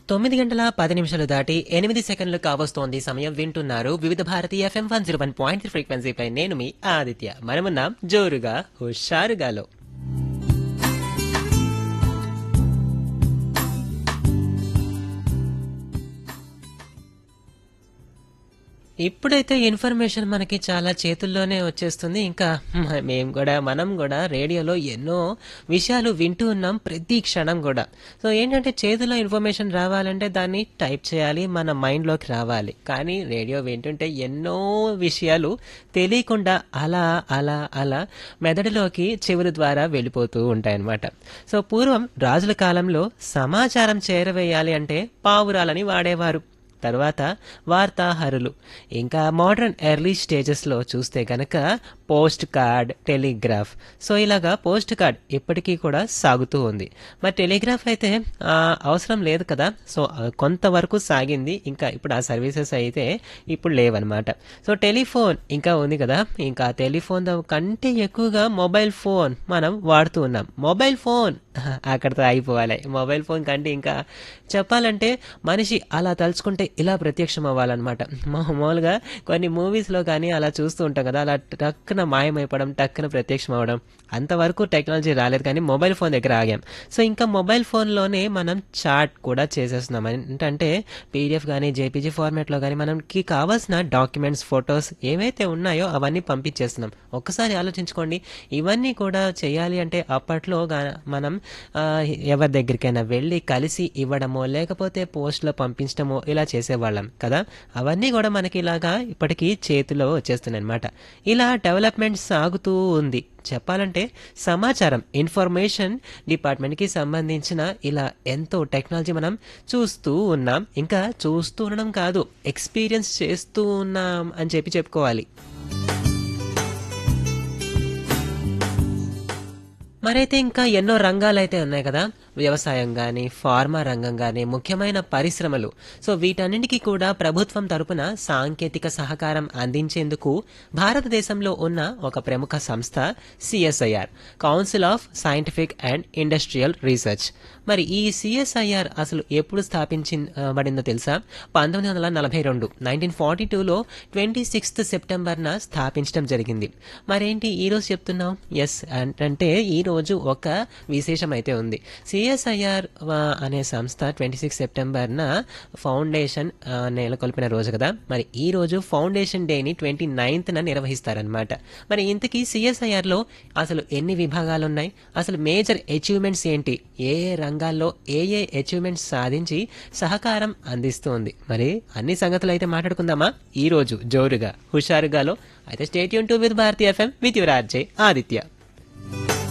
తొమ్మిది గంటల పది నిమిషాలు దాటి ఎనిమిది సెకండ్లు కావస్తోంది సమయం వింటున్నారు Vividh Bharati FM one zero one point ఫ్రీక్వెన్సీపై నేను మీ ఆదిత్య మనమున్నాం జోరుగా హుషారుగాలో ఇప్పుడైతే ఇన్ఫర్మేషన్ మనకి చాలా చేతుల్లోనే వచ్చేస్తుంది ఇంకా మ- మేము కూడా మనం కూడా రేడియోలో ఎన్నో విషయాలు వింటూ ఉన్నాం ప్రతి క్షణం కూడా సో ఏంటంటే చేతిలో ఇన్ఫర్మేషన్ రావాలంటే దాన్ని టైప్ చేయాలి మన మైండ్లోకి రావాలి కానీ రేడియో వింటుంటే ఎన్నో విషయాలు తెలియకుండా అలా అలా అలా మెదడులోకి చెవుల ద్వారా వెళ్ళిపోతూ ఉంటాయన్నమాట సో పూర్వం రాజుల కాలంలో సమాచారం చేరవేయాలి అంటే పావురాలని వాడేవారు తర్వాత వార్తాహరులు ఇంకా మోడర్న్ ఎర్లీ స్టేజెస్లో చూస్తే కనుక పోస్ట్ కార్డ్ టెలిగ్రాఫ్ సో ఇలాగా పోస్ట్ కార్డ్ ఇప్పటికీ కూడా సాగుతూ ఉంది మరి టెలిగ్రాఫ్ అయితే ఆ, అవసరం లేదు కదా సో ఆ, కొంతవరకు సాగింది ఇంకా ఇప్పుడు ఆ సర్వీసెస్ అయితే ఇప్పుడు లేవన్నమాట సో టెలిఫోన్ ఇంకా ఉంది కదా ఇంకా టెలిఫోన్ ద- కంటే ఎక్కువగా మొబైల్ ఫోన్ మనం వాడుతూ ఉన్నాం మొబైల్ ఫోన్ అక్కడితో అయిపోవాలి మొబైల్ ఫోన్ కంటే ఇంకా చెప్పాలంటే మనిషి అలా తలుచుకుంటే ఇలా ప్రత్యక్షం అవ్వాలన్నమాట మామూలుగా కొన్ని మూవీస్లో కానీ అలా చూస్తూ ఉంటాం కదా అలా టక్కున మాయమైపోవడం టక్కున ప్రత్యక్షం అవ్వడం అంతవరకు టెక్నాలజీ రాలేదు కానీ మొబైల్ ఫోన్ దగ్గర ఆగాం సో ఇంకా మొబైల్ ఫోన్లోనే మనం చాట్ కూడా చేసేస్తున్నాం ఏంటంటే పీడిఎఫ్ కానీ జేపీజీ ఫార్మాట్లో కానీ మనకి కావాల్సిన డాక్యుమెంట్స్ ఫొటోస్ ఏవైతే ఉన్నాయో అవన్నీ పంపించేస్తున్నాం ఒక్కసారి ఆలోచించుకోండి ఇవన్నీ కూడా చేయాలి అంటే అప్పట్లో గా- మనం ఆ, ఎవరి దగ్గరికైనా వెళ్ళి కలిసి ఇవ్వడమో లేకపోతే పోస్ట్లో పంపించడమో ఇలా చేసేవాళ్ళం కదా అవన్నీ కూడా మనకి ఇలాగా ఇప్పటికీ చేతిలో వచ్చేస్తున్నాయి అనమాట ఇలా డెవలప్మెంట్ సాగుతూ ఉంది చెప్పాలంటే సమాచారం ఇన్ఫర్మేషన్ డిపార్ట్మెంట్కి సంబంధించిన ఇలా ఎంతో టెక్నాలజీ మనం చూస్తూ ఉన్నాం ఇంకా చూస్తూ ఉండడం కాదు ఎక్స్పీరియన్స్ చేస్తూ ఉన్నాం అని చెప్పి చెప్పుకోవాలి మరైతే ఇంకా ఎన్నో రంగాలు అయితే ఉన్నాయి కదా వ్యవసాయం కానీ ఫార్మా రంగం కానీ ముఖ్యమైన పరిశ్రమలు సో వీటన్నిటికీ కూడా ప్రభుత్వం తరపున సాంకేతిక సహకారం అందించేందుకు భారతదేశంలో ఉన్న ఒక ప్రముఖ సంస్థ CSIR council of scientific and industrial research మరి ఈ సిఎస్ఐఆర్ అసలు ఎప్పుడు స్థాపించబడిందో తెలుసా పంతొమ్మిది వందల నలభై రెండు నైన్టీన్ ఫార్టీ టూలో ట్వంటీ సిక్స్త్ సెప్టెంబర్న స్థాపించడం జరిగింది మరేంటి ఈ రోజు చెప్తున్నాం ఎస్ అంటే ఈ రోజు ఒక విశేషం అయితే ఉంది సిఎస్ఐఆర్ అనే సంస్థ ట్వంటీ సిక్స్ సెప్టెంబర్న ఫౌండేషన్ ఆ, నెలకొల్పిన రోజు కదా మరి ఈ రోజు ఫౌండేషన్ డేని ట్వంటీ నైన్త్న నిర్వహిస్తారనమాట మరి ఇంతకీ సిఎస్ఐఆర్ లో అసలు ఎన్ని విభాగాలు ఉన్నాయి అసలు మేజర్ అచీవ్మెంట్స్ ఏంటి ఏ ఏ రంగాల్లో ఏ ఏ అచీవ్మెంట్స్ సాధించి సహకారం అందిస్తుంది మరి అన్ని సంగతులు అయితే మాట్లాడుకుందామా ఈ రోజు జోరుగా హుషారుగాలో అయితే స్టేట్ యూన్ to with Bharati FM with your RJ Aditya